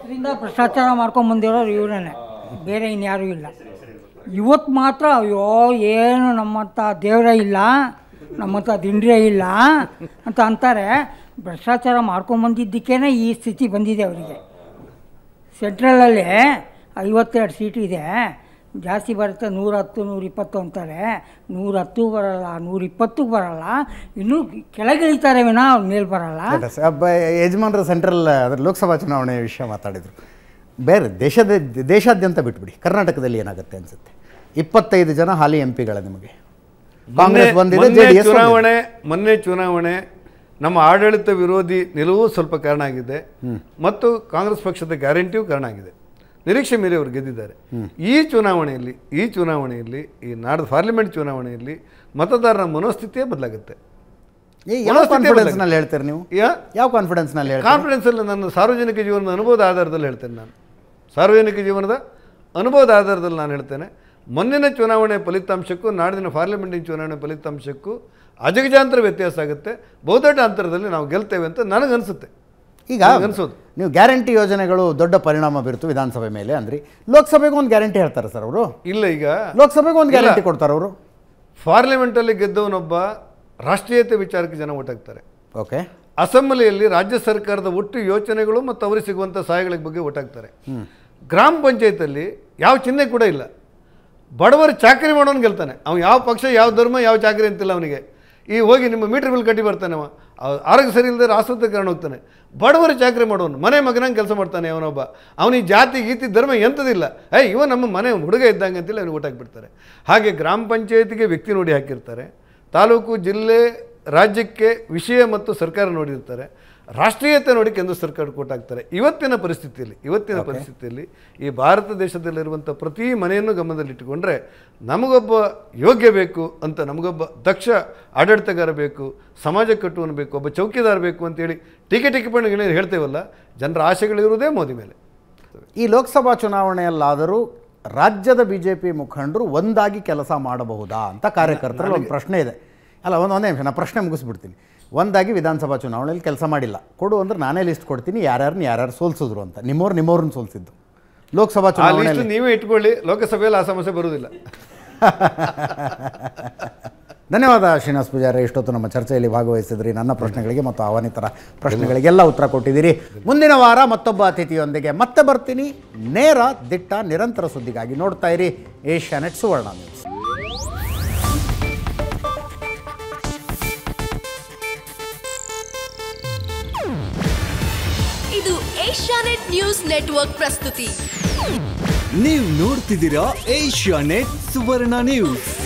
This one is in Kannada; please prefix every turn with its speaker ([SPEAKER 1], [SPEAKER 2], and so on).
[SPEAKER 1] ಐವತ್ತರಿಂದ ಭ್ರಷ್ಟಾಚಾರ ಮಾಡ್ಕೊಂಡು ಬಂದಿರೋರು ಇವರೇನೆ ಬೇರೆ ಇನ್ಯಾರೂ ಇಲ್ಲ ಇವತ್ತು ಮಾತ್ರ ಅಯ್ಯೋ ಏನು ನಮ್ಮಂಥ ದೇವರೇ ಇಲ್ಲ ನಮ್ಮಂಥ ದಿಂಡ್ರೇ ಇಲ್ಲ ಅಂತ ಅಂತಾರೆ ಭ್ರಷ್ಟಾಚಾರ ಮಾಡ್ಕೊಂಬಂದಿದ್ದಕ್ಕೇ ಈ ಸ್ಥಿತಿ ಬಂದಿದೆ ಅವರಿಗೆ ಸೆಂಟ್ರಲಲ್ಲಿ ಐವತ್ತೆರಡು ಸೀಟ್ ಇದೆ ಜಾಸ್ತಿ ಬರುತ್ತೆ ನೂರ ಹತ್ತು ನೂರ ಇಪ್ಪತ್ತು ಅಂತಾರೆ ನೂರ ಹತ್ತು ಬರಲ್ಲ ನೂರ ಇಪ್ಪತ್ತು ಬರಲ್ಲ ಇನ್ನೂ ಕೆಳಗಿಳಿತಾರೆ ವಿನ ಅವ್ರ ಮೇಲೆ ಬರಲ್ಲ
[SPEAKER 2] ಒಬ್ಬ ಯಜಮಾನರು ಸೆಂಟ್ರಲ್ ಅದ್ರ ಲೋಕಸಭಾ ಚುನಾವಣೆ ವಿಷಯ ಮಾತಾಡಿದರು ಬೇರೆ ದೇಶದ ದೇಶಾದ್ಯಂತ ಬಿಟ್ಬಿಡಿ ಕರ್ನಾಟಕದಲ್ಲಿ ಏನಾಗುತ್ತೆ ಅನ್ಸುತ್ತೆ ಇಪ್ಪತ್ತೈದು ಜನ ಹಾಲಿ ಎಂ ಪಿಗಳ ನಿಮಗೆ ಕಾಂಗ್ರೆಸ್ ಬಂದಿದೆ
[SPEAKER 3] ಮೊನ್ನೆ
[SPEAKER 2] ಜೆ ಡಿ ಎಸ್
[SPEAKER 3] ಚುನಾವಣೆ ಮೊನ್ನೆ ಚುನಾವಣೆ ನಮ್ಮ ಆಡಳಿತ ವಿರೋಧಿ ನಿಲುವು ಸ್ವಲ್ಪ ಕಾರಣ ಆಗಿದೆ ಮತ್ತು ಕಾಂಗ್ರೆಸ್ ಪಕ್ಷದ ಗ್ಯಾರಂಟಿಯೂ ಕಾರಣ ಆಗಿದೆ ನಿರೀಕ್ಷೆ ಮೀರಿ ಅವರು ಗೆದ್ದಿದ್ದಾರೆ ಈ ಚುನಾವಣೆಯಲ್ಲಿ ಈ ಚುನಾವಣೆಯಲ್ಲಿ ಈ ನಾಡ್ದು ಪಾರ್ಲಿಮೆಂಟ್ ಚುನಾವಣೆಯಲ್ಲಿ ಮತದಾರರ ಮನೋಸ್ಥಿತಿಯೇ ಬದಲಾಗುತ್ತೆ
[SPEAKER 2] ಯಾವ
[SPEAKER 3] ಮನಸ್ಥಿತಿ
[SPEAKER 2] ಕಾನ್ಫಿಡೆನ್ಸ್ನಲ್ಲಿ ಹೇಳ್ತೀರಿ ನೀವು
[SPEAKER 3] ಯಾ
[SPEAKER 2] ಯಾವ ಕಾನ್ಫಿಡೆನ್ಸ್ನಲ್ಲಿ ಹೇಳ್ತೀರಿ
[SPEAKER 3] ಕಾನ್ಫಿಡೆನ್ಸ್ ಅಲ್ಲಿ ನನ್ನ ಸಾರ್ವಜನಿಕ ಜೀವನದ ಅನುಭವದ ಆಧಾರದಲ್ಲಿ ಹೇಳ್ತೇನೆ ನಾನು ಸಾರ್ವಜನಿಕ ಜೀವನದ ಅನುಭವದ ಆಧಾರದಲ್ಲಿ ನಾನು ಹೇಳ್ತೇನೆ ಮುಂದಿನ ಚುನಾವಣೆ ಫಲಿತಾಂಶಕ್ಕೂ ನಾಡಿನ ಪಾರ್ಲಿಮೆಂಟಿನ ಚುನಾವಣೆ ಫಲಿತಾಂಶಕ್ಕೂ ಅಜಗಜಾಂತರ ವ್ಯತ್ಯಾಸ ಆಗುತ್ತೆ ಬಹುದೊಡ್ಡ ಅಂತರದಲ್ಲಿ ನಾವು ಗೆಲ್ತೇವೆ ಅಂತ ನನಗನ್ಸುತ್ತೆ
[SPEAKER 2] ಈಗ
[SPEAKER 3] ಅನ್ಸೋದು.
[SPEAKER 2] ನೀವು ಗ್ಯಾರಂಟಿ ಯೋಜನೆಗಳು ದೊಡ್ಡ ಪರಿಣಾಮ ಬೀರ್ತು ವಿಧಾನಸಭೆ ಮೇಲೆ ಅಂದ್ರಿ ಲೋಕಸಭೆಗೆ ಒಂದು ಗ್ಯಾರಂಟಿ ಹೇಳ್ತಾರೆ ಸರ್ ಅವರು
[SPEAKER 3] ಇಲ್ಲ ಈಗ
[SPEAKER 2] ಲೋಕಸಭೆಗೆ ಒಂದು ಗ್ಯಾರಂಟಿ ಕೊಡ್ತಾರೆ ಅವರು
[SPEAKER 3] ಪಾರ್ಲಿಮೆಂಟಲ್ಲಿ ಗೆದ್ದವನೊಬ್ಬ ರಾಷ್ಟ್ರೀಯತೆ ವಿಚಾರಕ್ಕೆ ಜನ ಓಟ್ ಹಾಕ್ತಾರೆ
[SPEAKER 2] ಓಕೆ
[SPEAKER 3] ಅಸೆಂಬ್ಲಿಯಲ್ಲಿ ರಾಜ್ಯ ಸರ್ಕಾರದ ಒಟ್ಟು ಯೋಚನೆಗಳು ಮತ್ತು ಅವರಿಗೆ ಸಿಗುವಂಥ ಸಹಾಯಗಳ ಬಗ್ಗೆ ಒಟ್ಟಾಗ್ತಾರೆ ಗ್ರಾಮ ಪಂಚಾಯತಲ್ಲಿ ಯಾವ ಚಿಹ್ನೆ ಕೂಡ ಇಲ್ಲ ಬಡವರು ಚಾಕರಿ ಮಾಡೋನು ಗೆಲ್ತಾನೆ ಅವ್ನು ಯಾವ ಪಕ್ಷ ಯಾವ ಧರ್ಮ ಯಾವ ಚಾಕರಿ ಅಂತಿಲ್ಲ ಅವನಿಗೆ ಈ ಹೋಗಿ ನಿಮ್ಮ ಮೀಟರ್ ಬಿಲ್ ಕಟ್ಟಿ ಬರ್ತಾನೆ ಅವ ಅವ್ ಆರೋಗ್ಯ ಸರಿ ಇಲ್ಲದೆ ಆಸ್ಪತ್ರೆಗೆ ಹೋಗ್ತಾನೆ ಬಡವರು ಚಾಕರಿ ಮಾಡೋನು ಮನೆ ಮಗನಂಗೆ ಕೆಲಸ ಮಾಡ್ತಾನೆ ಅವನೊಬ್ಬ ಅವನಿಗೆ ಜಾತಿ ಗೀತಿ ಧರ್ಮ ಎಂಥದಿಲ್ಲ ಏ ಇವ ನಮ್ಮ ಮನೆ ಹುಡುಗ ಇದ್ದಂಗೆ ಅಂತೇಳಿ ಅವ್ನಿಗೆ ಊಟ ಹಾಕ್ಬಿಡ್ತಾರೆ ಹಾಗೆ ಗ್ರಾಮ ಪಂಚಾಯತಿಗೆ ವ್ಯಕ್ತಿ ನೋಡಿ ಹಾಕಿರ್ತಾರೆ ತಾಲೂಕು ಜಿಲ್ಲೆ ರಾಜ್ಯಕ್ಕೆ ವಿಷಯ ಮತ್ತು ಸರ್ಕಾರ ನೋಡಿರ್ತಾರೆ ರಾಷ್ಟ್ರೀಯತೆ ನೋಡಿ ಕೇಂದ್ರ ಸರ್ಕಾರ ಕೊಟ್ಟಾಗ್ತಾರೆ ಇವತ್ತಿನ ಪರಿಸ್ಥಿತಿಯಲ್ಲಿ ಇವತ್ತಿನ ಪರಿಸ್ಥಿತಿಯಲ್ಲಿ ಈ ಭಾರತ ದೇಶದಲ್ಲಿರುವಂಥ ಪ್ರತಿ ಮನೆಯನ್ನು ಗಮನದಲ್ಲಿಟ್ಟುಕೊಂಡ್ರೆ ನಮಗೊಬ್ಬ ಯೋಗ್ಯ ಬೇಕು ಅಂತ ನಮಗೊಬ್ಬ ದಕ್ಷ ಆಡಳಿತಗಾರ ಬೇಕು ಸಮಾಜ ಕಟ್ಟುವನು ಬೇಕು ಒಬ್ಬ ಚೌಕಿದಾರ ಬೇಕು ಅಂತೇಳಿ ಟೀಕೆ ಟಿಪ್ಪಣಿಗಳೇನು ಹೇಳ್ತೇವಲ್ಲ ಜನರ ಆಶೆಗಳಿರುವುದೇ ಮೋದಿ ಮೇಲೆ
[SPEAKER 2] ಈ ಲೋಕಸಭಾ ಚುನಾವಣೆಯಲ್ಲಾದರೂ ರಾಜ್ಯದ ಬಿ ಜೆ ಪಿ ಮುಖಂಡರು ಒಂದಾಗಿ ಕೆಲಸ ಮಾಡಬಹುದಾ ಅಂತ ಕಾರ್ಯಕರ್ತರಲ್ಲಿ ಒಂದು ಪ್ರಶ್ನೆ ಇದೆ ಅಲ್ಲ ಒಂದು ಒಂದೇ ನಿಮಿಷ ನಾನು ಪ್ರಶ್ನೆ ಮುಗಿಸ್ಬಿಡ್ತೀನಿ ಒಂದಾಗಿ ವಿಧಾನಸಭಾ ಚುನಾವಣೆಯಲ್ಲಿ ಕೆಲಸ ಮಾಡಿಲ್ಲ ಕೊಡು ಅಂದ್ರೆ ನಾನೇ ಲಿಸ್ಟ್ ಕೊಡ್ತೀನಿ ಯಾರ್ಯಾರನ್ನ ಯಾರ್ಯಾರು ಸೋಲ್ಸಿದ್ರು ಅಂತ ನಿಮ್ಮವ್ರು ನಿಮ್ಮವ್ರನ್ನ ಸೋಲ್ಸಿದ್ದು ಲೋಕಸಭಾ
[SPEAKER 3] ಆ ಲಿಸ್ಟ್
[SPEAKER 2] ಚುನಾವಣೆಯಲ್ಲಿ
[SPEAKER 3] ನೀವೇ ಇಟ್ಕೊಳ್ಳಿ ಲೋಕಸಭೆಯಲ್ಲಿ ಆ ಸಮಸ್ಯೆ ಬರುವುದಿಲ್ಲ
[SPEAKER 2] ಧನ್ಯವಾದ ಶ್ರೀನಿವಾಸ್ ಪೂಜಾರಿ ಇಷ್ಟೊತ್ತು ನಮ್ಮ ಚರ್ಚೆಯಲ್ಲಿ ಭಾಗವಹಿಸಿದ್ರಿ ನನ್ನ ಪ್ರಶ್ನೆಗಳಿಗೆ ಮತ್ತು ಅವನಿತರ ಪ್ರಶ್ನೆಗಳಿಗೆಲ್ಲ ಉತ್ತರ ಕೊಟ್ಟಿದ್ದೀರಿ ಮುಂದಿನ ವಾರ ಮತ್ತೊಬ್ಬ ಅತಿಥಿಯೊಂದಿಗೆ ಮತ್ತೆ ಬರ್ತೀನಿ ನೇರ ದಿಟ್ಟ ನಿರಂತರ ಸುದ್ದಿಗಾಗಿ ನೋಡ್ತಾ ಇರಿ ಏಷ್ಯಾನೆಟ್ ಸುವರ್ಣ ನ್ಯೂಸ್
[SPEAKER 4] ಇದು ಏಷ್ಯಾನೆಟ್ ನ್ಯೂಸ್ ನೆಟ್ವರ್ಕ್ ಪ್ರಸ್ತುತಿ
[SPEAKER 5] ನೀವು ನೋಡ್ತಿದ್ದೀರಾ ಏಷ್ಯಾ ನೆಟ್ ಸುವರ್ಣ ನ್ಯೂಸ್